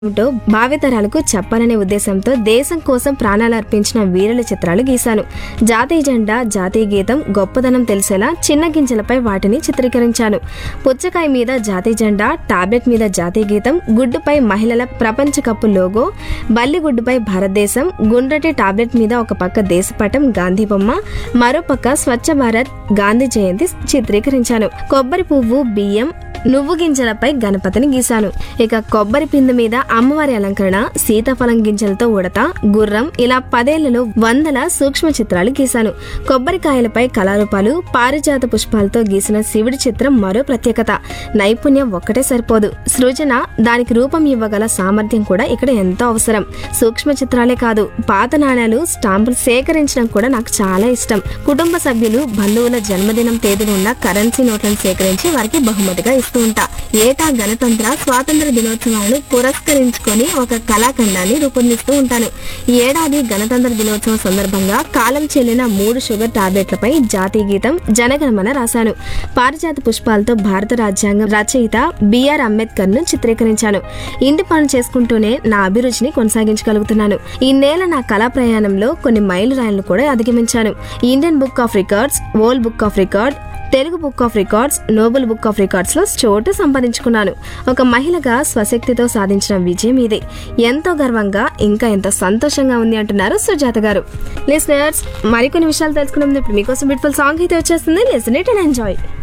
ఏమిటో భావితరాలకు చెప్పాలనే ఉద్దేశంతో దేశం కోసం ప్రాణాలు అర్పించిన వీరుల చిత్రాలు గీశాను జాతీయ జెండా జాతీయ గీతం గొప్పదనం తెలిసేలా చిన్న గింజలపై వాటిని చిత్రీకరించాను పుచ్చకాయ మీద జాతీయ జెండా టాబ్లెట్ మీద జాతీయ గీతం గుడ్డుపై మహిళల ప్రపంచ కప్పు లోగో బల్లిగుడ్డుపై భారతదేశం గుండ్రటి టాబ్లెట్ మీద ఒక పక్క దేశపటం గాంధీ బొమ్మ మరో పక్క స్వచ్ఛ భారత్ గాంధీ జయంతి చిత్రీకరించాను కొబ్బరి పువ్వు బియ్యం నువ్వు గింజలపై గణపతిని గీశాను ఇక కొబ్బరి పిండి మీద అమ్మవారి అలంకరణ సీతాఫలం గింజలతో ఉడత గుర్రం ఇలా పదేళ్లలో వందల సూక్ష్మ చిత్రాలు గీశాను కొబ్బరికాయలపై కళారూపాలు పారిజాత పుష్పాలతో గీసిన శివుడి చిత్రం మరో ప్రత్యేకత నైపుణ్యం ఒక్కటే సరిపోదు సృజన దానికి రూపం ఇవ్వగల సామర్థ్యం కూడా ఇక్కడ ఎంతో అవసరం సూక్ష్మ చిత్రాలే కాదు పాత నాణ్యాలు స్టాంపులు సేకరించడం కూడా నాకు చాలా ఇష్టం కుటుంబ సభ్యులు బంధువుల జన్మదినం తేదీన ఉన్న కరెన్సీ నోట్లను సేకరించి వారికి బహుమతిగా ఇస్తూ ఉంటా ఏటా గణతంత్ర స్వాతంత్ర దినోత్సవాలను పురస్కరించుకొని ఒక కళాఖండాన్ని రూపొందిస్తూ ఉంటాను ఈ ఏడాది గణతంత్ర దినోత్సవం సందర్భంగా కాలం చెల్లిన మూడు షుగర్ టాబ్లెట్లపై జాతీయ గీతం జనగణమన రాశాను పారిజాత పుష్పాలతో భారత రాజ్యాంగం రచయిత బిఆర్ అంబేద్కర్ ను చిత్రీకరించాను ఇంటి పనులు చేసుకుంటూనే నా అభిరుచిని కొనసాగించగలుగుతున్నాను ఈ నేల నా కళా ప్రయాణంలో కొన్ని మైలురాయిలను కూడా అధిగమించాను Indian book of records world book of record Telugu book of records Nobel book of records లో చోటు సంపాదించుకున్నాను ఒక మహిళగా స్వశక్తితో సాధించిన విజయం ఇదే ఎంతో గర్వంగా ఇంకా ఎంతో సంతోషంగా ఉంది అంటున్నారు సుజాత గారు లిసనర్స్ మరికొన్ని విషయాలు తెలుసుకున్నాం ఇప్పుడు మీకోసం బ్యూటిఫుల్ సాంగ్ అయితే వచ్చేస్తుంది లిసన్ ఇట్ అండ్ ఎంజాయ్